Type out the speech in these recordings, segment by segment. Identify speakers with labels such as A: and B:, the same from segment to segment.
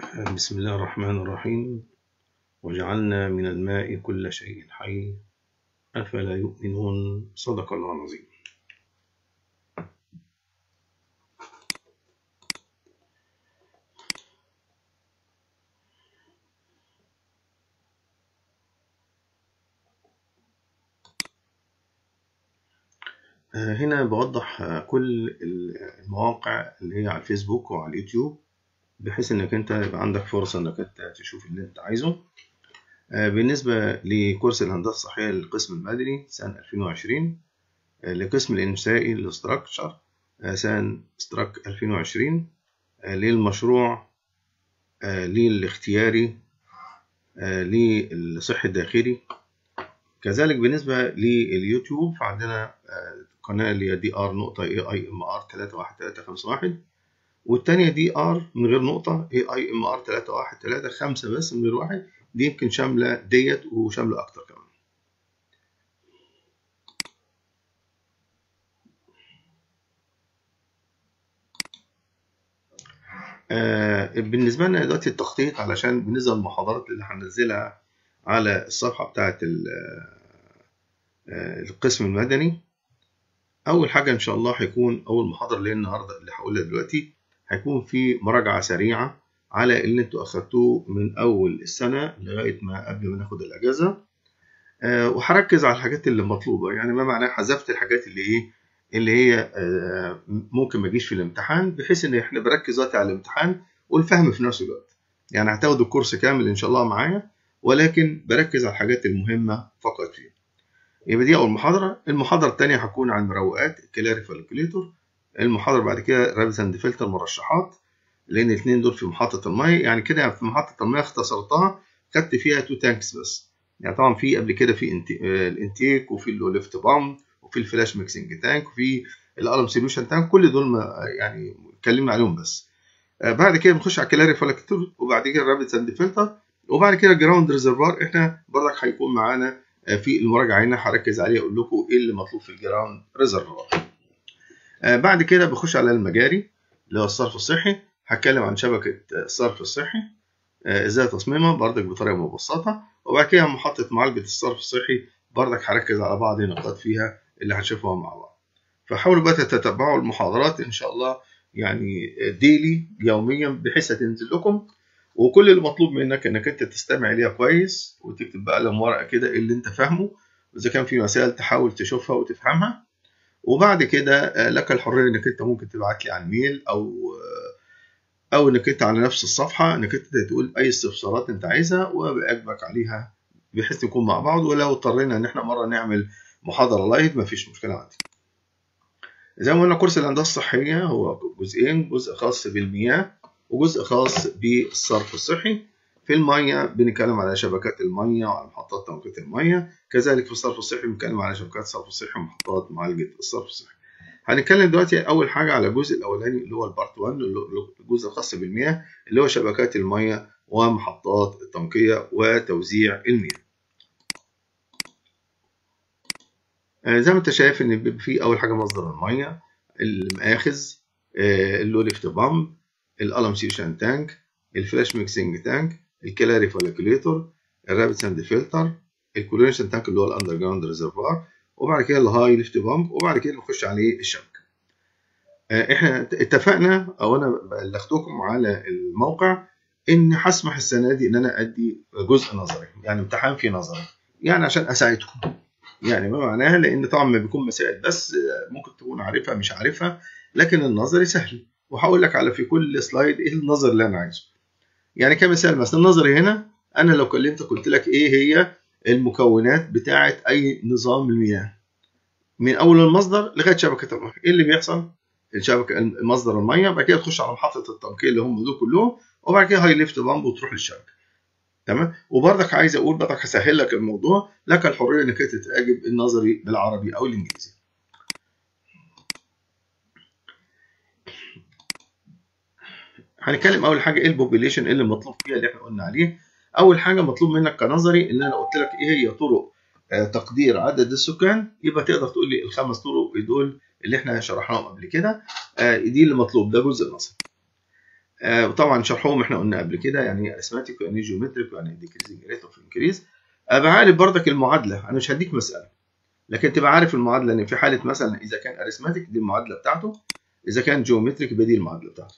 A: بسم الله الرحمن الرحيم وجعلنا من الماء كل شيء حي أفلا يؤمنون صدق الله العظيم هنا بوضح كل المواقع اللي هي على الفيسبوك وعلى اليوتيوب بحيث انك انت يبقى عندك فرصه انك انت تشوف اللي انت عايزه بالنسبه لكورس الهندسه الصحيه للقسم المدني سنه 2020 لقسم الانشائي الاستراكشر سنه استراك 2020 للمشروع للاختياري للصحي الداخلي كذلك بالنسبه لليوتيوب فعندنا قناه اللي هي دي ار نقطه اي اي ام ار 31351 والتانية دي ار من غير نقطة اي اي ام ار 31335 بس من غير واحد دي يمكن شاملة ديت وشاملة أكتر كمان. آه بالنسبة لنا دلوقتي التخطيط علشان بالنسبة للمحاضرات اللي هننزلها على الصفحة بتاعة القسم المدني أول حاجة إن شاء الله هيكون أول محاضرة اللي النهاردة اللي هقولها دلوقتي هيكون في مراجعة سريعة على اللي انتوا أخدتوه من أول السنة لغاية ما قبل ما ناخد الأجازة أه وهركز على الحاجات اللي مطلوبة يعني ما معناه حذفت الحاجات اللي إيه اللي هي أه ممكن ما تجيش في الامتحان بحيث إن إحنا بركز دلوقتي على الامتحان والفهم في نفس الوقت يعني هتاخدوا الكورس كامل إن شاء الله معايا ولكن بركز على الحاجات المهمة فقط فيه يبقى دي أول محاضرة المحاضرة الثانية هتكون عن المروقات الكلاريفالكوليتور المحاضرة بعد كده رابس اند فلتر مرشحات لأن الاثنين دول في محطة المية يعني كده في محطة المية اختصرتها خدت فيها تو تانكس بس يعني طبعا في قبل كده في الانتيك وفي اللو ليفت بام وفي الفلاش ميكسنج تانك وفي الالم سوليوشن تانك كل دول ما يعني اتكلمنا عليهم بس بعد كده بنخش على الكلاري فلاكتور وبعد كده الرابت اند فلتر وبعد كده جراوند ريزرفوار احنا برضك هيكون معانا في المراجعه هنا هركز عليه اقول لكم ايه اللي مطلوب في الجراوند ريزرفوار بعد كده بخش على المجاري اللي هو الصرف الصحي هتكلم عن شبكة الصرف الصحي ازاي تصميمها بردك بطريقة مبسطة وبعد كده محطة معالجة الصرف الصحي بردك هركز على بعض النقاط فيها اللي هنشوفها مع بعض فحاولوا بقى تتبعوا المحاضرات ان شاء الله يعني ديلي يوميا بحيث هتنزل لكم وكل اللي مطلوب منك انك انت تستمع ليها كويس وتكتب بقلم ورقه كده اللي انت فاهمه واذا كان في مسائل تحاول تشوفها وتفهمها وبعد كده لك الحريه انك انت ممكن تبعت لي على الميل او او انك انت على نفس الصفحه انك انت تقول اي استفسارات انت عايزها وباجبك عليها بحيث نكون مع بعض ولو اضطرينا ان احنا مره نعمل محاضره لايف مفيش مشكله عندي زي ما قلنا كورس الهندسه الصحيه هو جزئين جزء خاص بالمياه وجزء خاص بالصرف الصحي في المية بنتكلم على شبكات المية وعلى محطات تنقية المية كذلك في الصرف الصحي بنتكلم على شبكات الصرف الصحي ومحطات معالجة الصرف الصحي هنتكلم دلوقتي أول حاجة على الجزء الأولاني اللي هو البارت 1 الجزء الخاص بالمياه اللي هو شبكات المية ومحطات التنقية وتوزيع المياه زي ما انت شايف ان بيبقى في اول حاجه مصدر الميه المآخذ اللو ليفت بامب الالم سيوشن تانك الفلاش ميكسنج تانك الكلاري فوليكوليتور الرابت ساند فلتر الكولونيشن تانك اللي هو الاندر جراوند ريزرفوار وبعد كده الهاي ليفت بامب وبعد كده نخش عليه الشبكه احنا اتفقنا او انا بلغتكم على الموقع ان هسمح السنه دي ان انا ادي جزء نظري يعني امتحان فيه نظري يعني عشان اساعدكم يعني ما معناها لان طبعا ما بيكون مسائل بس ممكن تكون عارفها مش عارفها لكن النظري سهل وهقول لك على في كل سلايد ايه النظر اللي انا عايزه يعني كمثال مثلا النظري هنا انا لو كلمتك قلت لك ايه هي المكونات بتاعه اي نظام المياه من اول المصدر لغايه شبكه المياه ايه اللي بيحصل الشبكه مصدر المياه بعد كده تخش على محطه التنقيه اللي هم دول كلهم وبعد كده هاي ليفت بامب وتروح للشبكه تمام وبرضك عايز اقول برضك هسهل لك الموضوع لك الحريه انك انت تتاجب النظري بالعربي او الانجليزي هنتكلم اول حاجه ايه البوبيليشن ايه اللي مطلوب فيها اللي احنا قلنا عليه اول حاجه مطلوب منك كنظري ان انا قلت لك ايه هي طرق آه تقدير عدد السكان يبقى تقدر تقول لي الخمس طرق دول اللي احنا شرحناهم قبل كده آه دي اللي مطلوب ده جزء نظري آه وطبعا شرحهم احنا قلنا قبل كده يعني ايه ارثماتيك ويعني ايه جيومتريك ويعني ايه ديكريزنج ريت اوف انكريز ابقى عارف بردك المعادله انا مش هديك مساله لكن تبقى عارف المعادله ان في حاله مثلا اذا كان ارثماتيك دي المعادله بتاعته اذا كان جيومتريك يبقى دي المعادله بتاعته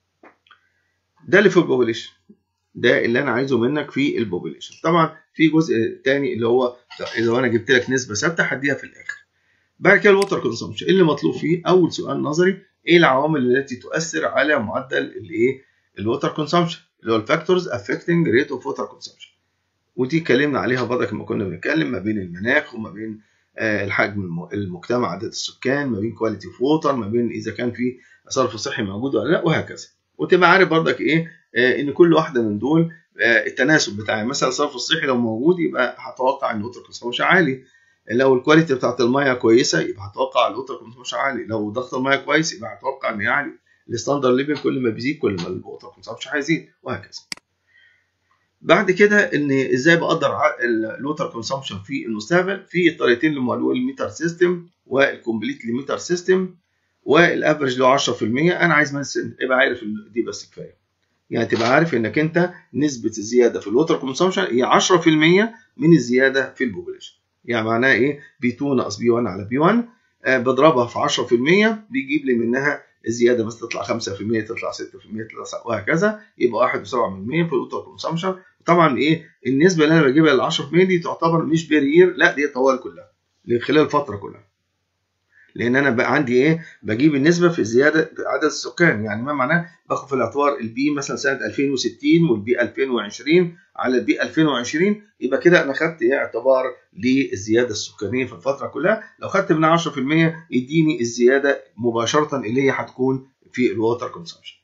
A: ده اللي في البوبوليشن ده اللي انا عايزه منك في البوبوليشن طبعا في جزء تاني اللي هو اذا انا جبت لك نسبه ثابته هديها في الاخر بعد كده الووتر كونسومشن اللي مطلوب فيه اول سؤال نظري ايه العوامل التي تؤثر على معدل الايه الووتر كونسومشن اللي هو الفاكتورز افكتنج ريت اوف ووتر كونسومشن ودي اتكلمنا عليها برضك لما كنا بنتكلم ما بين المناخ وما بين آه الحجم المجتمع عدد السكان ما بين كواليتي اوف ووتر ما بين اذا كان في صرف صحي موجود ولا لا وهكذا وتبقى عارف برضك ايه آه ان كل واحده من دول آه التناسب بتاع مثلا الصرف الصحي لو موجود يبقى هتوقع ان الووتر كونسومشن عالي لو الكواليتي بتاعت الميه كويسه يبقى هتوقع الووتر كونسومشن عالي لو ضغط الميه كويس يبقى هتوقع ان عالي الستاندرد ليفل كل ما بيزيد كل ما الووتر كونسومشن هيزيد وهكذا بعد كده ان ازاي بقدر الووتر كونسومشن في المستقبل في طريقتين اللي هم الميتر سيستم والكومبليت ميتر سيستم والافرج له 10% انا عايز مثلا ابقى عارف دي بس كفايه يعني تبقى عارف انك انت نسبه الزياده في الووتر كونسومشن هي 10% من الزياده في البوبوليشن يعني معناها ايه بي 2 ناقص بي 1 على بي 1 آه بضربها في 10% بيجيب لي منها الزياده بس تطلع 5% تطلع 6% تطلع وهكذا يبقى 1.7% في الووتر كونسومشن طبعا ايه النسبه اللي انا بجيبها لل 10% دي تعتبر مش بيرير لا دي طوال كلها خلال الفتره كلها لان انا بقى عندي ايه بجيب النسبه في الزياده في عدد السكان يعني ما معناه باخد في الاعتبار البي مثلا سنه 2060 والبي 2020 على البي 2020 يبقى كده انا خدت ايه اعتبار للزياده السكانيه في الفتره كلها لو خدت منها 10% يديني الزياده مباشره اللي هي هتكون في الووتر كونسومشن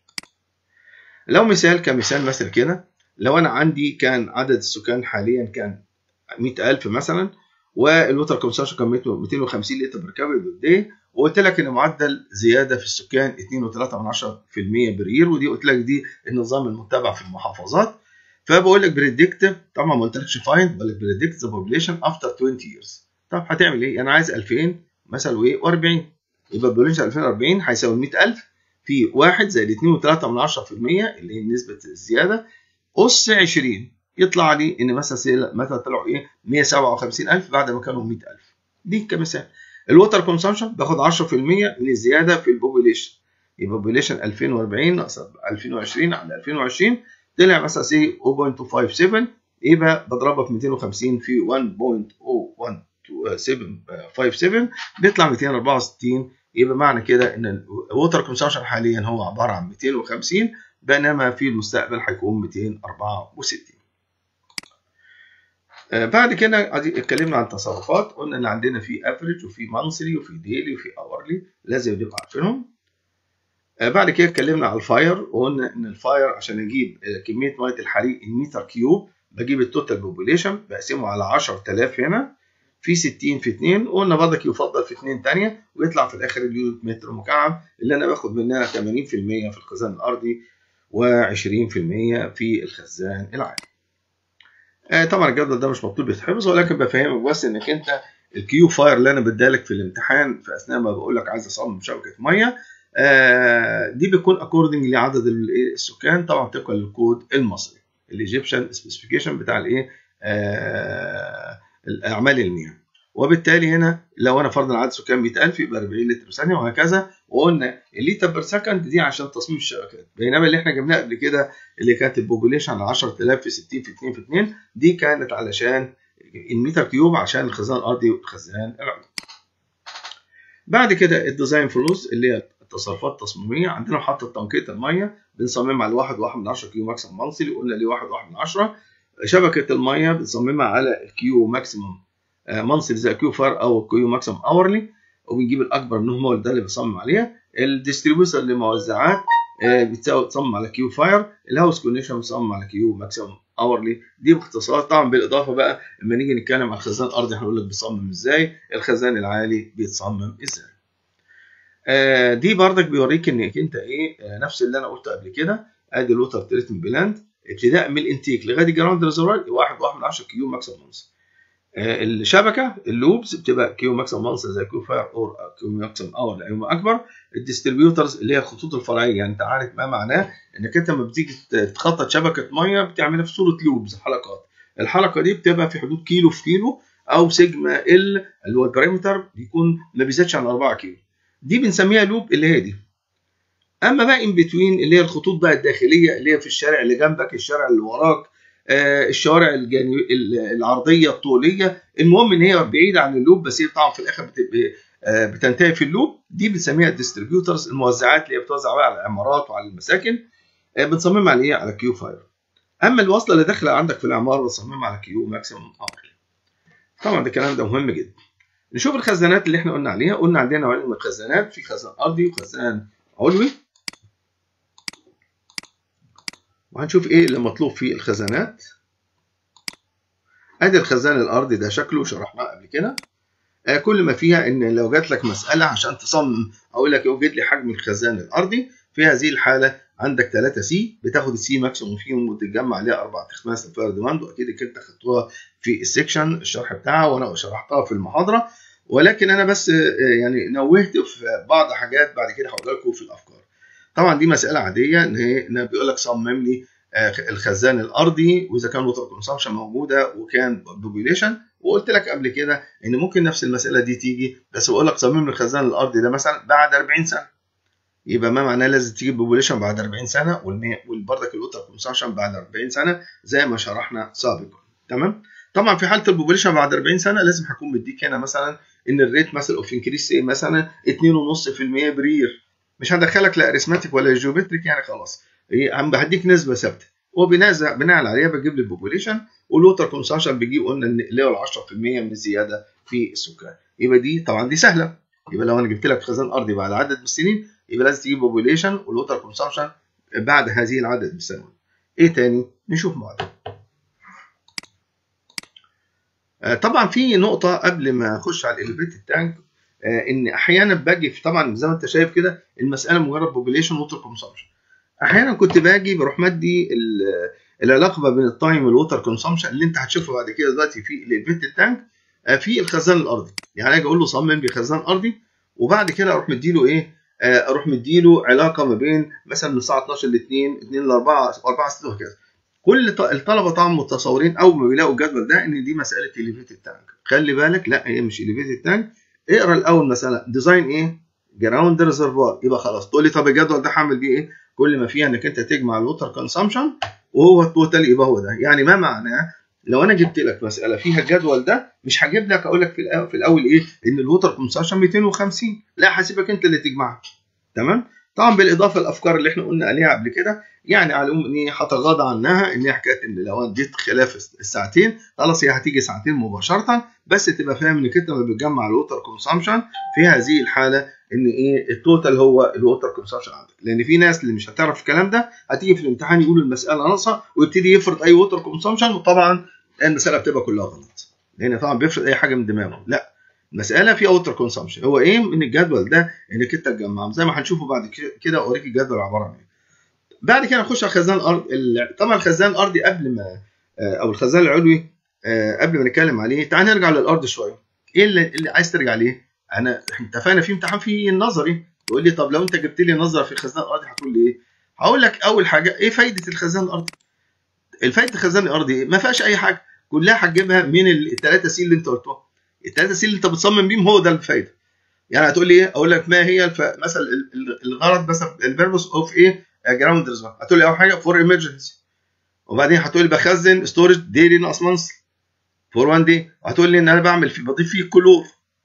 A: لو مثال كمثال مثل كده لو انا عندي كان عدد السكان حاليا كان 100000 مثلا والووتر كونسومشن كان 250 لتر بير كابيتال داي وقلت لك ان معدل زياده في السكان 2.3% برير ودي قلت لك دي النظام المتبع في المحافظات فبقول لك بريدكت طبعا ما قلتلكش فايند بقول لك بريدكت ذا بوبليشن افتر 20 years طب هتعمل ايه؟ انا عايز 2000 مثلا وايه و40 يبقى البوبليشن 2040 هيساوي 100000 في 1 زائد 2.3% اللي هي نسبه الزياده اس 20 يطلع لي ان مثلا مثلا طلعوا ايه 157000 بعد ما كانوا 100000 دي كمثال الووتر كونسامشن باخد 10% من الزياده في البوبوليشن يبقى بوبوليشن 2040 ناقص 2020 على 2020 طلع مثلا سي 0.257 يبقى بضربها في 250 في 1.01757 بيطلع 264 يبقى معنى كده ان الووتر كونسامشن حاليا هو عباره عن 250 بينما في المستقبل هيكون 264 بعد كده اتكلمنا عن التصرفات قلنا ان عندنا في افريج وفي مانثلي وفي ديلي وفي اورلي لازم نبقى عارفينهم بعد كده اتكلمنا على الفاير وقلنا ان الفاير عشان اجيب كميه ميه الحريق المتر كيوب بجيب التوتال بوبوليشن بقسمه على 10000 هنا في 60 في 2 وقلنا برضك يفضل في 2 ثانيه ويطلع في الاخر اليونت متر مكعب اللي انا باخد منها 80% في الخزان الارضي و20% في الخزان العالي. آه طبعا الجدول ده مش مطلوب يتحفظ ولكن بفهمك بس انك انت الكيو فاير اللي انا بدالك في الامتحان في اثناء ما بقول لك عايز اصمم شبكه ميه آه دي بتكون اكوردنج لعدد السكان طبعا طبقا للكود المصري الايجيبشن سبيسيفيكيشن بتاع الايه آه الاعمال المياه وبالتالي هنا لو انا فرضا عدد سكان 100000 يبقى 40 لتر في ثانيه وهكذا وقلنا الليتر بير سكند دي عشان تصميم الشبكات بينما اللي احنا جبناه قبل كده اللي كانت البوبوليشن على 10000 في 60 في 2 في 2 دي كانت علشان المتر كيوب عشان الخزان الارضي والخزان العلوي. بعد كده الديزاين فلوس اللي هي التصرفات التصميميه عندنا محطه تنقيه الميه بنصممها على 1 1 من 10 كيو ماكسيمم مانثلي قلنا ليه 1 1 من 10 شبكه الميه بنصممها على الكيو ماكسيمم مانثلي زي كيو فار او كيو ماكسيمم اورلي وبنجيب الاكبر منهم هو ده اللي بصمم عليها الديستريبيوتر للموزعات بتصمم على كيو فاير الهاوس كونكشن بتصمم على كيو ماكسيمم اورلي دي باختصار طبعا بالاضافه بقى لما نيجي نتكلم على الخزان الارضي هنقول لك بيصمم ازاي الخزان العالي بيتصمم ازاي آه دي بردك بيوريك انك انت ايه آه نفس اللي انا قلته قبل كده ادي الوتر تريتمنت بلاند ابتداء من الانتيك لغايه الجراوند ريزرفوار 1 1 من 10 كيو ماكسيمم آه، الشبكه اللوبز بتبقى كيو ماكسيمم مانسر زي كيو فاير اور كيو ماكسيمم اور لايوم اكبر الديستريبيوترز اللي هي الخطوط الفرعيه يعني انت عارف ما معناه انك انت لما بتيجي تخطط شبكه ميه بتعملها في صوره لوبز حلقات الحلقه دي بتبقى في حدود كيلو في كيلو او سيجما ال اللي هو البريمتر بيكون ما بيزيدش عن 4 كيلو دي بنسميها لوب اللي هي دي اما بقى ان بتوين اللي هي الخطوط بقى الداخليه اللي هي في الشارع اللي جنبك الشارع اللي وراك آه الشوارع الجانب العرضيه الطوليه المهم ان هي بعيده عن اللوب بس هي طبعا في الاخر بتبقى آه بتنتهي في اللوب دي بنسميها الديستريبيوترز الموزعات اللي هي بتوزع بقى على العمارات وعلى المساكن آه بنصممها على ايه على كيو فاير اما الوصله اللي داخله عندك في العماره بنصممها على كيو ماكسيمم ار طبعا ده الكلام ده مهم جدا نشوف الخزانات اللي احنا قلنا عليها قلنا عندنا نوعين من الخزانات في خزان ارضي وخزان علوي وهنشوف ايه اللي مطلوب في الخزانات ادي الخزان الارضي ده شكله شرحناه قبل كده آه كل ما فيها ان لو جات لك مساله عشان تصمم اقول لك اوجد لي حجم الخزان الارضي في هذه الحاله عندك 3 سي بتاخد السي ماكسيموم فيهم وتتجمع عليها اربع تخماس الفير ديماند واكيد انت خدتوها في السكشن الشرح بتاعها وانا شرحتها في المحاضره ولكن انا بس يعني نوهت في بعض حاجات بعد كده هقول لكم في الافكار طبعا دي مساله عاديه ان هي بيقول لك صمم لي الخزان الارضي واذا كان ووتر كونسامشن موجوده وكان بوبيليشن وقلت لك قبل كده ان ممكن نفس المساله دي تيجي بس بقول لك صمم لي الخزان الارضي ده مثلا بعد 40 سنه يبقى ما معناه لازم تجيب بوبوليشن بعد 40 سنه والبردك الوتر كونسامشن بعد 40 سنه زي ما شرحنا سابقا تمام طبعا في حاله البوبوليشن بعد 40 سنه لازم هكون مديك هنا مثلا ان الريت مثلا اوف انكريس مثلا 2.5% برير مش هدخلك لا اريثماتيك ولا جيومتريك يعني خلاص عم هديك نسبه ثابته وبناء بناء عليها بجيب لي البوبوليشن والوتر كونسامشن بيجيب قلنا اللي هو 10% من الزياده في السكان يبقى دي طبعا دي سهله يبقى لو انا جبت لك خزان ارضي بعد عدد من السنين يبقى لازم تجيب بوبوليشن والوتر كونسامشن بعد هذه العدد من السنوات. ايه تاني؟ نشوف مع بعض. آه طبعا في نقطة قبل ما اخش على الاليفيتد تانك آه ان احيانا باجي في طبعا زي ما انت شايف كده المسألة مجرد بوبوليشن ووتر كونسامشن. احيانا كنت باجي بروح مدي العلاقة ما بين التايم والوتر كونسامشن اللي انت هتشوفه بعد كده دلوقتي في الاليفيتد تانك آه في الخزان الارضي. يعني اجي اقول له صمم لي خزان ارضي وبعد كده اروح مديله ايه؟ اروح مديله علاقه ما بين مثلا من الساعه 12 ل 2 2 ل 4 4 6 وهكذا كل الطلبه طبعا متصورين اول ما بيلاقوا الجدول ده ان دي مساله اليفيتد تانك خلي بالك لا هي مش اليفيتد تانك اقرا الاول مثلا ديزاين ايه جراوند ريزرفوار يبقى خلاص تقول لي طب الجدول ده هعمل بيه ايه كل ما فيها انك انت تجمع الوتر كونسامشن وهو التوتال يبقى هو ده يعني ما معناه لو انا جبت لك مساله فيها الجدول ده مش هجيب لك اقول لك في الاول, في الأول ايه ان الوتر كونسامشن 250 لا هسيبك انت اللي تجمعها تمام طبعا بالاضافه للافكار اللي احنا قلنا عليها قبل كده يعني على العموم ان هتغاضى عنها ان هي حكايه ان لو انا جيت خلاف الساعتين خلاص هي هتيجي ساعتين مباشره بس تبقى فاهم انك انت لما بتجمع الوتر كونسامشن في هذه الحاله ان ايه التوتال هو الوتر كونسامشن عندك لان في ناس اللي مش هتعرف الكلام ده هتيجي في الامتحان يقول المساله ناقصه ويبتدي يفرض اي ووتر كونسامشن وطبعا المساله بتبقى كلها غلط لان طبعا بيفرض اي حاجه من دماغه لا المساله فيها ووتر كونسامشن هو ايه من الجدول ده انك انت تجمعهم زي ما هنشوفه بعد كده اوريك الجدول عباره عن ايه بعد كده نخش على خزان الارض طبعا الخزان الارضي قبل ما او الخزان العلوي قبل ما نتكلم عليه تعال نرجع للارض شويه ايه اللي, اللي عايز ترجع ليه انا اتفقنا في امتحان في النظري تقول لي طب لو انت جبت لي نظره في الخزان الارضي هتقول لي ايه هقول لك اول حاجه ايه فايده الخزان الارضي الفايده الخزان الارضي ايه ما فيهاش اي حاجه كلها هتجيبها من الثلاثه سي اللي انت قلتهم الثلاثه سي اللي انت بتصمم بيهم هو ده الفايده يعني هتقول لي ايه اقول لك ما هي الف... مثلا الغرض مثلا البيربوس اوف ايه جراوند ريزرف هتقول لي اول حاجه فور ايمرجنسي وبعدين هتقول لي بخزن ستورج ديلي ناقص مانثلي فور 1 دي وهتقول لي ان انا بعمل فيه بضيف فيه كلور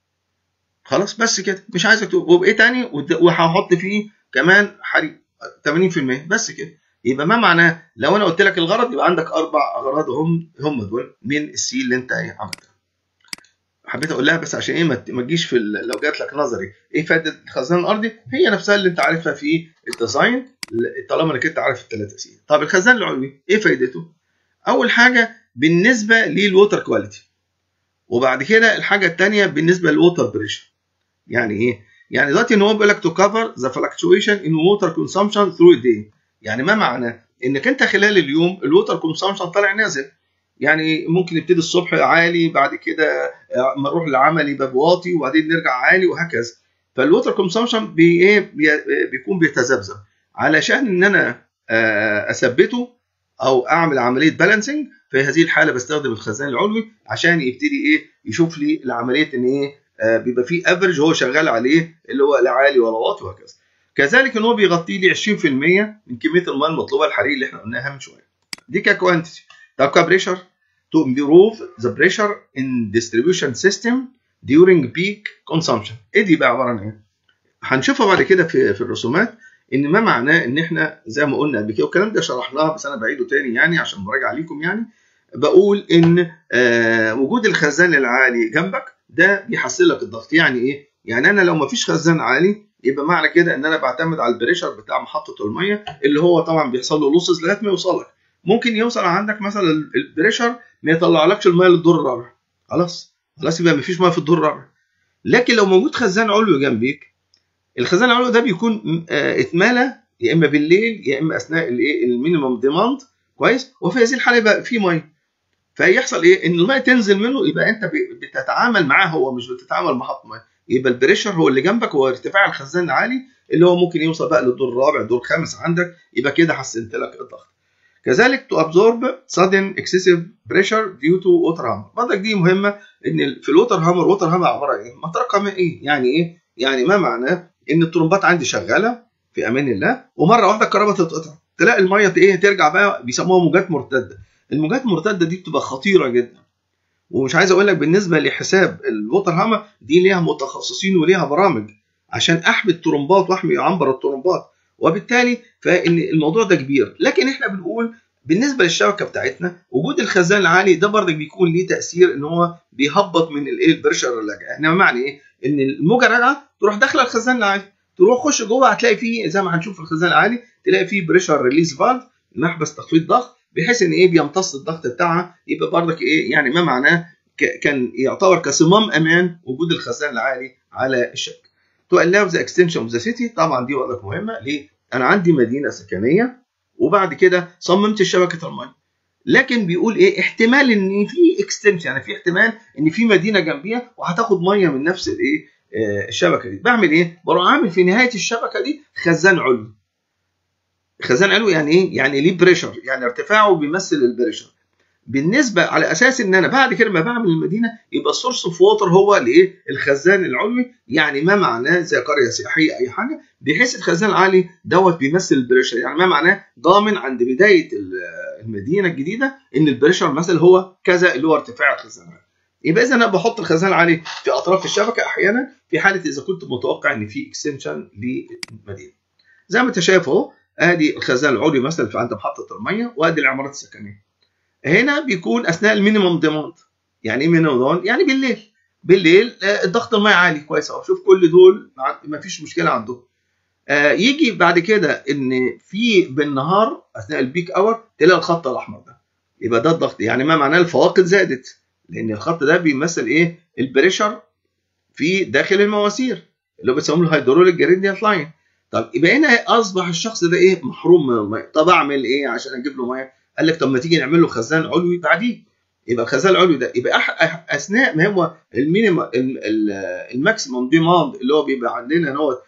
A: خلاص بس كده مش عايزك تقول وبايه تاني وهحط فيه كمان حريق 80% بس كده يبقى ما معناه لو انا قلت لك الغرض يبقى عندك اربع اغراض هم هم دول من السي اللي انت ايه عملتها حبيت اقول لها بس عشان ايه ما تجيش في لو جات لك نظري ايه فائده الخزان الارضي هي نفسها اللي انت عارفها في الديزاين طالما انك انت عارف الثلاثه سي طب الخزان العلوي ايه فائدته اول حاجه بالنسبه للووتر كواليتي وبعد كده الحاجه الثانيه بالنسبه للووتر بريشر يعني ايه يعني دلوقتي ان هو بيقول لك تو كفر ذا فلكتويشن ان ووتر كونسامشن ثرو داي يعني ما معنى انك انت خلال اليوم الووتر كونسامشن طالع نازل يعني ممكن نبتدي الصبح عالي بعد كده ما نروح العمل يبقى واطي وبعدين نرجع عالي وهكذا فالووتر كونسامشن بي ايه بيكون بيتذبذب علشان ان انا اثبته او اعمل عمليه بالانسنج في هذه الحاله بستخدم الخزان العلوي عشان يبتدي ايه يشوف لي العمليه ان ايه بيبقى في افرج هو شغال عليه اللي هو لا عالي ولا واطي وهكذا كذلك ان هو بيغطي لي 20% من كميه الماء المطلوبه الحراري اللي احنا قلناها من شويه دي ككوانتيتي طب كبريشر to improve the pressure in distribution system during peak consumption ايه دي بقى عباره عن ايه هنشوفها بعد كده في في الرسومات ان ما معناه ان احنا زي ما قلنا قبل كده والكلام ده شرحناه بس انا بعيده تاني يعني عشان مراجعه ليكم يعني بقول ان آه وجود الخزان العالي جنبك ده بيحسن لك الضغط يعني ايه يعني انا لو ما فيش خزان عالي يبقى معنى كده ان انا بعتمد على البريشر بتاع محطه الميه اللي هو طبعا بيحصل له لوسز لغايه ما يوصل لك ممكن يوصل عندك مثلا البريشر ما يطلعلكش الميه للدور الرابع خلاص خلاص يبقى ما فيش ميه في الدور الرابع لكن لو موجود خزان علوي جنبيك الخزان العلوي ده بيكون اتملى يا اما بالليل يا اما اثناء الايه المينيمم ديماند كويس وفي هذه الحاله يبقى في ميه فيحصل ايه ان الميه تنزل منه يبقى انت بتتعامل معاه هو مش بتتعامل مع خط ميه يبقى البريشر هو اللي جنبك هو ارتفاع الخزان العالي اللي هو ممكن يوصل بقى للدور الرابع الدور الخامس عندك يبقى كده حسنت لك الضغط كذلك to absorb sudden excessive pressure due to water hammer برضك دي مهمه ان في الوتر هامر ووتر هامر عباره عن ايه؟ مطرقه ايه؟ يعني ايه؟ يعني ما معناه ان الطرمبات عندي شغاله في امان الله ومره واحده الكهرباء تتقطع تلاقي الميه ايه ترجع بقى بيسموها موجات مرتده الموجات المرتده دي بتبقى خطيره جدا ومش عايز اقول لك بالنسبه لحساب الووتر هامر دي ليها متخصصين وليها برامج عشان احمي الطرمبات واحمي عنبر الطرمبات وبالتالي فان الموضوع ده كبير لكن احنا بنقول بالنسبه للشبكه بتاعتنا وجود الخزان العالي ده برضك بيكون ليه تاثير ان هو بيهبط من الايه البريشر اللاجع احنا معنى ايه ان الموجه راجعه تروح داخله الخزان العالي تروح خش جوه هتلاقي فيه زي ما هنشوف في الخزان العالي تلاقي فيه بريشر ريليز فالف محبس تخفيض ضغط بحيث ان ايه بيمتص الضغط بتاعها يبقى برضك ايه يعني ما معناه كان يعتبر كصمام امان وجود الخزان العالي على الشبكه. تو allow the extension of the city طبعا دي برضك مهمه ليه؟ انا عندي مدينه سكنيه وبعد كده صممت شبكه الميه. لكن بيقول ايه احتمال ان في اكستنشن يعني في احتمال ان في مدينه جنبيها وهتاخد ميه من نفس الايه آه الشبكه دي بعمل ايه بروح عامل في نهايه الشبكه دي خزان علوي خزان علوي يعني ايه يعني ليه بريشر يعني ارتفاعه بيمثل البريشر بالنسبه على اساس ان انا بعد كده ما بعمل المدينه يبقى السورس اوف ووتر هو الايه الخزان العلوي يعني ما معناه زي قريه سياحيه اي حاجه بحيث الخزان العالي دوت بيمثل البريشر يعني ما معناه ضامن عند بدايه المدينه الجديده ان البريشر مثلا هو كذا اللي هو ارتفاع الخزان العالي يبقى اذا انا بحط الخزان العالي في اطراف الشبكه احيانا في حاله اذا كنت متوقع ان في اكستنشن للمدينه زي ما انت شايف اهو ادي الخزان العلوي مثلا في عند محطه الميه وادي العمارات السكنيه هنا بيكون اثناء المينيمم ديماند يعني ايه مينيمم ديماند يعني بالليل بالليل الضغط الميه عالي كويس اهو شوف كل دول ما فيش مشكله عندهم آه يجي بعد كده ان في بالنهار اثناء البيك اور تلاقي الخط الاحمر ده يبقى ده الضغط يعني ما معناه الفواقد زادت لان الخط ده بيمثل ايه البريشر في داخل المواسير اللي هو بيسموه الهيدروليك جريدينت لاين طب يبقى هنا اصبح الشخص ده ايه محروم من الميه طب اعمل ايه عشان اجيب له ميه قال لك طب ما تيجي نعمل له خزان علوي بعديه يبقى الخزان العلوي ده يبقى أح... اثناء ما هو المينيمم الماكسيمم ديماند اللي هو بيبقى عندنا ان هو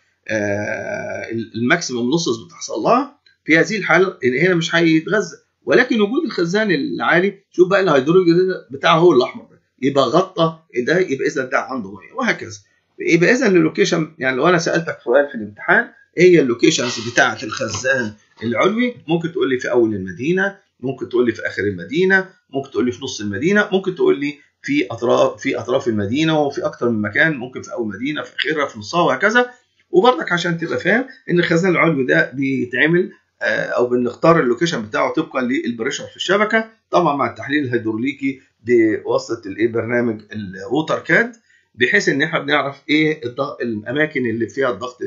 A: آه الماكسيمم لوسز بتحصل لها في هذه الحاله ان هنا مش هيتغذى ولكن وجود الخزان العالي شوف بقى الهيدروجين بتاعه هو الاحمر ده يبقى غطى ده يبقى اذا ده عنده ميه وهكذا يبقى اذا اللوكيشن يعني لو انا سالتك سؤال في الامتحان ايه هي اللوكيشنز بتاعه الخزان العلوي ممكن تقول لي في اول المدينه ممكن تقول لي في اخر المدينه ممكن تقول لي في نص المدينه ممكن تقول لي في اطراف في اطراف المدينه وفي اكتر من مكان ممكن في اول مدينه في اخرها في نصها وهكذا وبرضك عشان تبقى فاهم ان الخزان العلوي ده بيتعمل او بنختار اللوكيشن بتاعه طبقا للبريشر في الشبكه طبعا مع التحليل الهيدروليكي بواسطه الايه برنامج الووتر كاد بحيث ان احنا بنعرف ايه الاماكن اللي فيها الضغط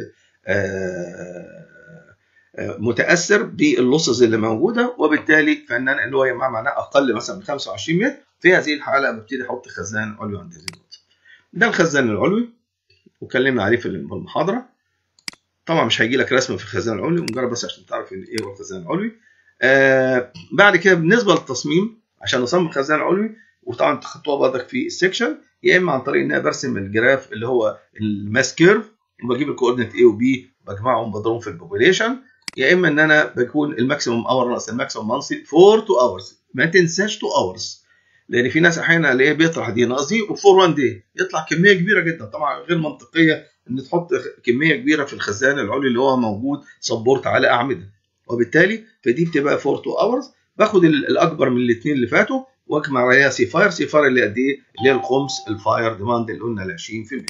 A: متاثر باللوسز اللي موجوده وبالتالي فان انا اللي هو معناه اقل مثلا من 25 متر في هذه الحاله ببتدي احط خزان علوي عند هذه النقطه. ده الخزان العلوي واتكلمنا عليه في المحاضره. طبعا مش هيجي لك رسمه في الخزان العلوي مجرد بس عشان تعرف ايه هو الخزان العلوي. آه بعد كده بالنسبه للتصميم عشان اصمم خزان علوي وطبعا خدتوها برضك في السكشن يا اما عن طريق ان انا برسم الجراف اللي هو الماس كيرف وبجيب الكوردينيت A و B بجمعهم بضربهم في البوبوليشن يا اما ان انا بكون الماكسيموم اور ناقص الماكسيموم مانثلي 4 تو اورز ما تنساش 2 اورز لان في ناس احيانا الاقيه بيطرح دي ناقص دي وفور 1 دي يطلع كميه كبيره جدا طبعا غير منطقيه ان تحط كميه كبيره في الخزان العلوي اللي هو موجود سبورت على اعمده وبالتالي فدي بتبقى 4 2 اورز باخد الاكبر من الاثنين اللي فاتوا واجمع عليها سي فاير سي فاير اللي قد ايه اللي هي الخمس الفاير ديماند اللي قلنا ال 20%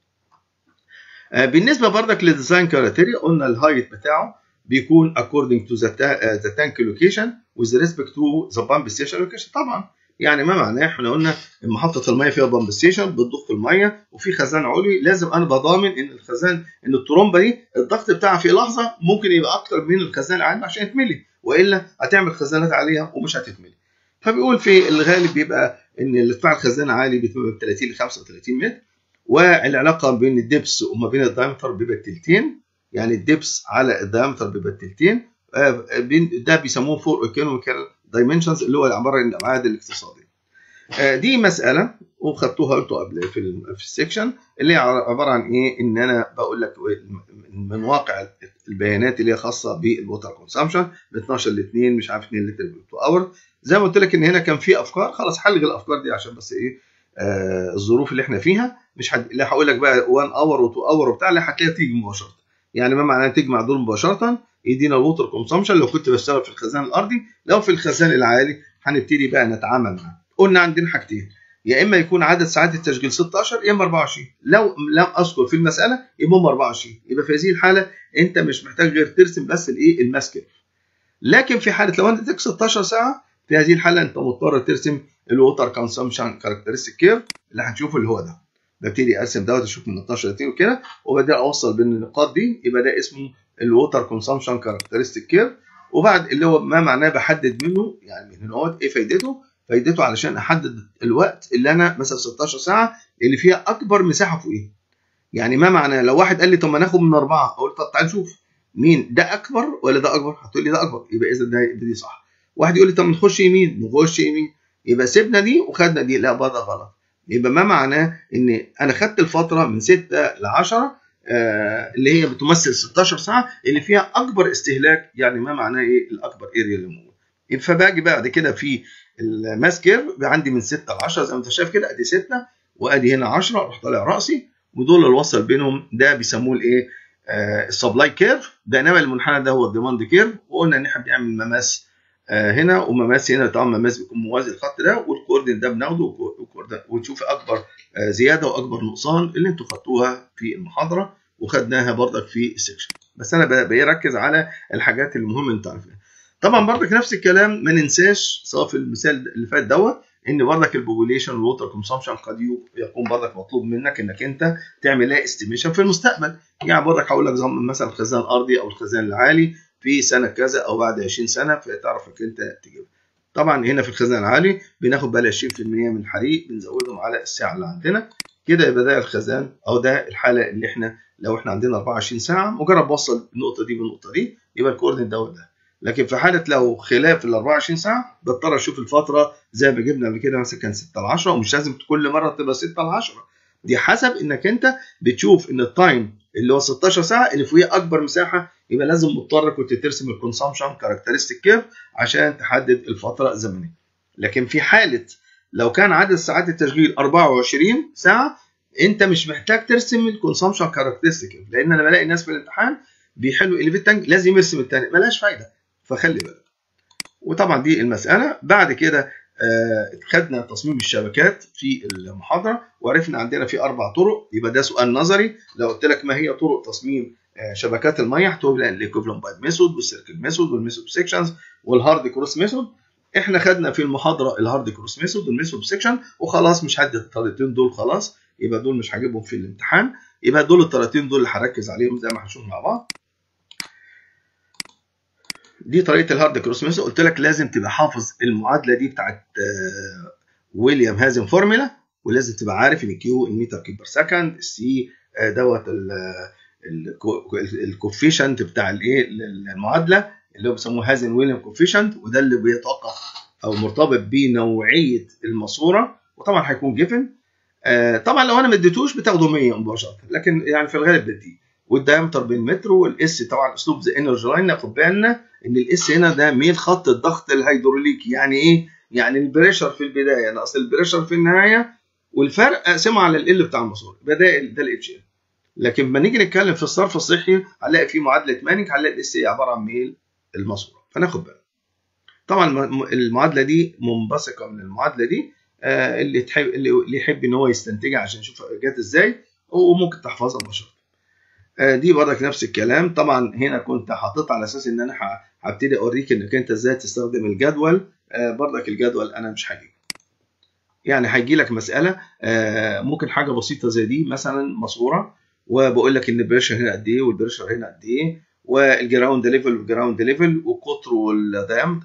A: آه بالنسبه بردك للديزاين كرايتيريا قلنا الهايت بتاعه بيكون according to the, uh, the tank location with respect to the pump station location طبعا يعني ما معناه احنا قلنا محطه الميه فيها بامب ستيشن بتضخ الميه وفي خزان علوي لازم انا بضامن ان الخزان ان الترومبه دي الضغط بتاعها في لحظه ممكن يبقى اكتر من الخزان العادي عشان يتملي والا هتعمل خزانات عليها ومش هتتملي فبيقول في الغالب بيبقى ان ارتفاع الخزان عالي بيبقى 30 ل 35 متر والعلاقه بين الدبس وما بين الدايمتر بيبقى التلتين يعني الدبس على الدايمتر بيبقى التلتين ده بيسموه فور ايكونوميكال دايمنشنز اللي هو عباره عن الابعاد الاقتصاديه. دي مساله وخدتوها قلتوا قبل في في السكشن اللي هي عباره عن ايه؟ ان انا بقول لك من واقع البيانات اللي هي خاصه بالووتر كونسامشن من 12 ل 2 مش عارف 2 لتر تو اور زي ما قلت لك ان هنا كان في افكار خلاص حلغ الافكار دي عشان بس ايه آه الظروف اللي احنا فيها مش حد... لا هقول لك بقى 1 اور و2 اور وبتاع لا هتلاقيها تيجي مباشره يعني ما معناه تجمع دول مباشره يدينا الووتر كونسامشن لو كنت بشتغل في الخزان الارضي لو في الخزان العالي هنبتدي بقى نتعامل معاه قلنا عندنا حاجتين يا اما يكون عدد ساعات التشغيل 16 يا اما 24 لو لم اذكر في المساله يبقى هم 24 يبقى في هذه الحاله انت مش محتاج غير ترسم بس الايه الماسكر لكن في حاله لو انت تك 16 ساعه في هذه الحاله انت مضطر ترسم الووتر كونسامشن كاركترستيك كيرف اللي هنشوفه اللي هو ده ببتدي ارسم دوت اشوف من 12 ل 2 وكده وببدا اوصل بين النقاط دي يبقى ده اسمه الووتر كونسامشن كاركترستيك كيرف وبعد اللي هو ما معناه بحدد منه يعني من هنا ايه فايدته؟ فايدته علشان احدد الوقت اللي انا مثلا 16 ساعه اللي فيها اكبر مساحه فوقيه. يعني ما معناه لو واحد قال لي طب ما ناخد من اربعه اقول طب تعال نشوف مين ده اكبر ولا ده اكبر؟ هتقول لي ده اكبر يبقى اذا ده دي صح. واحد يقول لي طب نخش يمين نخش يمين يبقى سيبنا دي وخدنا دي لا بقى ده غلط. يبقى ما معناه ان انا خدت الفتره من 6 ل 10 آه اللي هي بتمثل 16 ساعه اللي فيها اكبر استهلاك يعني ما معناه ايه الاكبر اريا اللي موجود فباجي بعد كده في الماس كيرف عندي من 6 ل 10 زي ما انت شايف كده ادي 6 وادي هنا 10 اروح طالع راسي ودول اللي وصل بينهم ده بيسموه الايه آه السبلاي كيرف بينما المنحنى ده هو الديماند كيرف وقلنا ان احنا بنعمل مماس آه هنا ومماس هنا طبعا مماس بيكون موازي الخط ده والكوردين ده بناخده ونشوف اكبر آه زياده واكبر نقصان اللي انتوا خدتوها في المحاضره وخدناها برضك في السكشن بس انا بركز على الحاجات المهمه انت عارفها طبعا برضك نفس الكلام ما ننساش سواء في المثال اللي فات دوت ان برضك البوبوليشن والووتر كونسامشن قد يكون برضك مطلوب منك انك انت تعمل لها استيميشن في المستقبل يعني برضك هقول لك مثلا الخزان الارضي او الخزان العالي في سنه كذا او بعد 20 سنه فتعرف انك انت تجيبها طبعا هنا في الخزان العالي بناخد بقى 20% من الحريق بنزودهم على الساعه اللي عندنا كده يبقى ده الخزان او ده الحاله اللي احنا لو احنا عندنا 24 ساعه مجرد بوصل النقطه دي بالنقطه دي يبقى الكوردينيت دوت ده لكن في حاله لو خلاف ال 24 ساعه بضطر اشوف الفتره زي ما جبنا قبل كده مثلا كان 6 ل 10 ومش لازم كل مره تبقى 6 ل 10 دي حسب انك انت بتشوف ان التايم اللي هو 16 ساعه اللي فوقيه اكبر مساحه يبقى لازم مضطر كنت ترسم الكونسامشن كاركترستيك كيرف عشان تحدد الفتره الزمنيه لكن في حاله لو كان عدد ساعات التشغيل 24 ساعه انت مش محتاج ترسم الكونسامشن كاركترستيك لان انا بلاقي ناس في الامتحان بيحلوا اليفيت تانك لازم يرسم الثاني ملهاش فايده فخلي بالك وطبعا دي المساله بعد كده آه خدنا تصميم الشبكات في المحاضره وعرفنا عندنا في اربع طرق يبقى ده سؤال نظري لو قلت لك ما هي طرق تصميم آه شبكات الميه هتقول الايكوفلنت بايب ميثود والسيركل ميثود والميثود سيكشنز والهارد كروس ميثود احنا خدنا في المحاضره الهارد كروس ميثود والميثود سيكشن وخلاص مش هدي الطريقتين دول خلاص يبقى دول مش هجيبهم في الامتحان يبقى دول الطريقتين دول اللي هركز عليهم زي ما هنشوف مع بعض دي طريقه الهارد كروس ميثود قلت لك لازم تبقى حافظ المعادله دي بتاعت ويليام هازن فورمولا ولازم تبقى عارف ان كيو المتر كيب بير سكند السي دوت الكوفيشنت بتاع الايه المعادله اللي هو بيسموه هازن ويليام كوفيشنت وده اللي بيتوقف او مرتبط بنوعيه الماسوره وطبعا هيكون جيفن آه طبعا لو انا ما اديتوش بتاخده 100 مباشره لكن يعني في الغالب بدي والدايمتر بالمتر والاس طبعا اسلوب ذا انرجي لاين ناخد بالنا ان الاس هنا ده ميل خط الضغط الهيدروليكي يعني ايه؟ يعني البريشر في البدايه ناقص البريشر في النهايه والفرق اقسمه على ال بتاع الماسوره يبقى ده ده الاتش ال لكن لما نيجي نتكلم في الصرف الصحي هنلاقي في معادله مانك هنلاقي الاس هي عباره عن ميل الماسوره فناخد بالنا طبعا المعادله دي منبثقه من المعادله دي آه اللي تحب اللي يحب ان هو يستنتجها عشان يشوف جت ازاي وممكن تحفظها مباشره آه دي برضك نفس الكلام طبعا هنا كنت حاطط على اساس ان انا هبتدي اوريك انك انت ازاي تستخدم الجدول آه برضك الجدول انا مش هجيب يعني هيجي لك مساله آه ممكن حاجه بسيطه زي دي مثلا ماسوره وبقول لك ان البريشر هنا قد ايه والبريشر هنا قد ايه والجراوند ليفل والجراوند ليفل والقطر والدام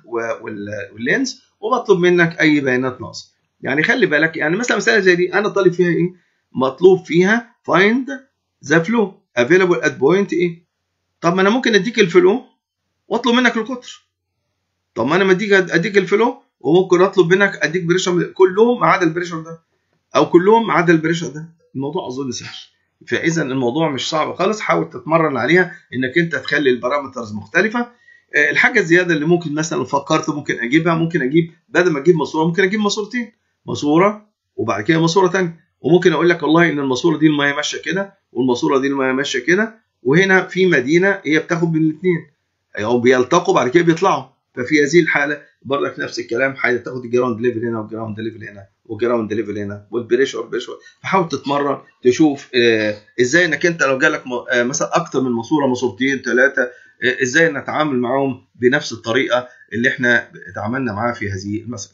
A: واللينز وبطلب منك اي بيانات ناقصه يعني خلي بالك يعني مثلا مساله زي دي انا طالب فيها ايه مطلوب فيها find the flow available at point ايه طب ما انا ممكن اديك الفلو واطلب منك القطر طب ما انا مديك اديك الفلو وممكن اطلب منك اديك بريشر كلهم ما عدا البريشر ده او كلهم ما عدا البريشر ده الموضوع اظن سهل فاذا الموضوع مش صعب خالص حاول تتمرن عليها انك انت تخلي البارامترز مختلفه الحاجه الزياده اللي ممكن مثلا فكرت ممكن اجيبها ممكن اجيب بدل ما اجيب ماسوره ممكن اجيب ماسورتين ماسوره وبعد كده ماسوره ثانيه وممكن اقول لك والله ان الماسوره دي الميه ماشيه كده والماسوره دي الميه ماشيه كده وهنا في مدينه هي بتاخد من الاثنين او بيلتقوا بعد كده بيطلعوا ففي هذه الحاله برضك نفس الكلام هتاخد الجراوند ليفل هنا والجراوند ليفل هنا والجراوند ليفل هنا والبريشر بريشر فحاول تتمرن تشوف آه ازاي انك انت لو جالك آه مثلا اكتر من ماسوره ماسورتين ثلاثه آه ازاي نتعامل معاهم بنفس الطريقه اللي احنا اتعاملنا معاها في هذه المساله.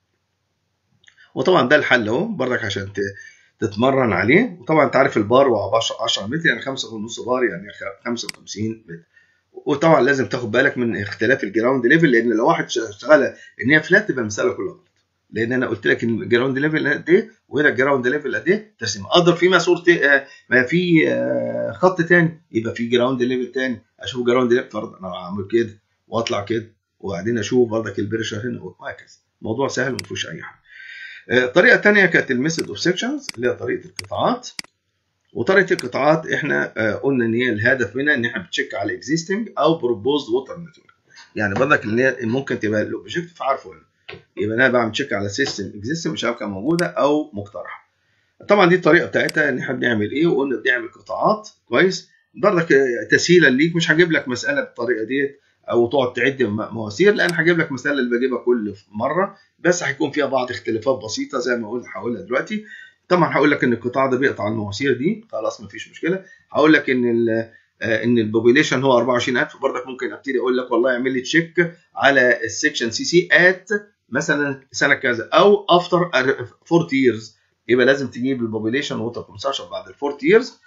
A: وطبعا ده الحل اهو برضك عشان تتمرن عليه وطبعا انت عارف البار هو 10 متر يعني 5.5 بار يعني 55 متر. وطبعا لازم تاخد بالك من اختلاف الجراوند ليفل لان لو واحد شغاله ان هي فلات تبقى المساله كلها غلط لان انا قلت لك ان الجراوند ليفل قد ايه وهنا الجراوند ليفل قد ايه ترسم اقدر في ماسوره آه ما في آه خط تاني يبقى في جراوند ليفل تاني اشوف جراوند ليفل فرض انا اعمل كده واطلع كده وبعدين اشوف برضك البريشر هنا وهكذا موضوع سهل ما فيهوش اي حاجه آه طريقه ثانيه كانت الميثود اوف سيكشنز اللي هي طريقه القطاعات وطريقه القطاعات احنا آه قلنا ان هي الهدف منها ان احنا بتشيك على اكزيستنج او بروبوزد ووتر نتورك يعني برضك اللي هي ممكن تبقى الاوبجيكتيف عارفه هنا يبقى انا بعمل تشيك على سيستم اكزيستنج مش عارف كان موجوده او مقترحه طبعا دي الطريقه بتاعتها ان احنا بنعمل ايه وقلنا بنعمل قطاعات كويس برضك تسهيلا ليك مش هجيب لك مساله بالطريقه ديت او تقعد تعد مواسير لان هجيب لك مساله اللي بجيبها كل مره بس هيكون فيها بعض اختلافات بسيطه زي ما قلت هقولها دلوقتي طبعا هقول لك ان القطاع ده بيقطع المواسير دي خلاص مفيش مشكله هقول لك ان ال ان البوبيليشن هو 24000 برضك ممكن ابتدي اقول لك والله اعمل لي تشيك على السكشن سي سي ات مثلا سنه كذا او افتر 40 ييرز يبقى لازم تجيب البوبيليشن ووتر كونسبشن بعد ال 40 ييرز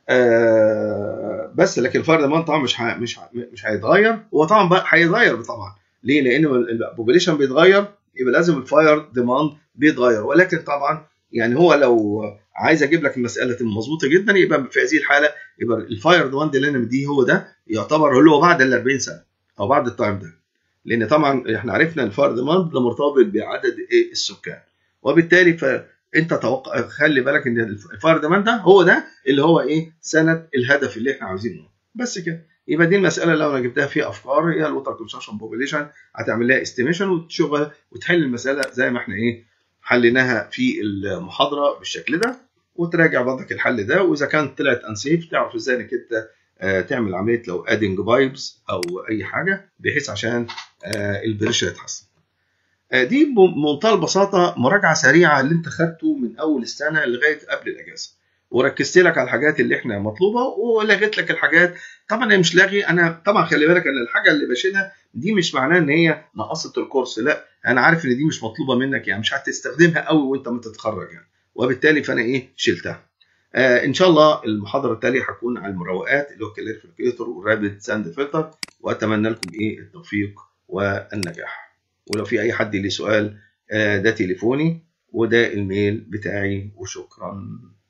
A: آه بس لكن الفاير ديماند طبعا مش ه... مش ه... مش هيتغير هو طبعا بقى هيتغير طبعا ليه؟ لان البوبيليشن بيتغير يبقى لازم الفاير ديماند بيتغير ولكن طبعا يعني هو لو عايز اجيب لك المساله مظبوطه جدا يبقى في هذه الحاله يبقى الفاير ديماند اللي انا مديه هو ده يعتبر هو بعد ال 40 سنه او بعد التايم ده لان طبعا احنا عرفنا الفاير ديماند ده مرتبط بعدد ايه السكان وبالتالي فانت توقع خلي بالك ان الفاير ديماند ده هو ده اللي هو ايه سنه الهدف اللي احنا عاوزينه بس كده يبقى دي المساله لو انا جبتها فيها افكار هي الوتر كونسبشن بوبيليشن هتعمل لها استيميشن وتشوفها وتحل المساله زي ما احنا ايه حليناها في المحاضره بالشكل ده وتراجع برضك الحل ده واذا كانت طلعت انسيف تعرف ازاي انك انت تعمل عمليه لو ادنج بايبس او اي حاجه بحيث عشان البريشر يتحسن. دي بمنتهى البساطه مراجعه سريعه اللي انت خدته من اول السنه لغايه قبل الاجازه. وركزت لك على الحاجات اللي احنا مطلوبه ولغيت لك الحاجات طبعا انا مش لاغي انا طبعا خلي بالك ان الحاجه اللي بشيلها دي مش معناها ان هي نقصت الكورس لا انا عارف ان دي مش مطلوبه منك يعني مش هتستخدمها قوي وانت ما تتخرج يعني وبالتالي فانا ايه شلتها آه ان شاء الله المحاضره التاليه هتكون على المروقات اللي هو الكليرفيكيتور والرابد ساند فلتر واتمنى لكم ايه التوفيق والنجاح ولو في اي حد ليه سؤال آه ده تليفوني وده الميل بتاعي وشكرا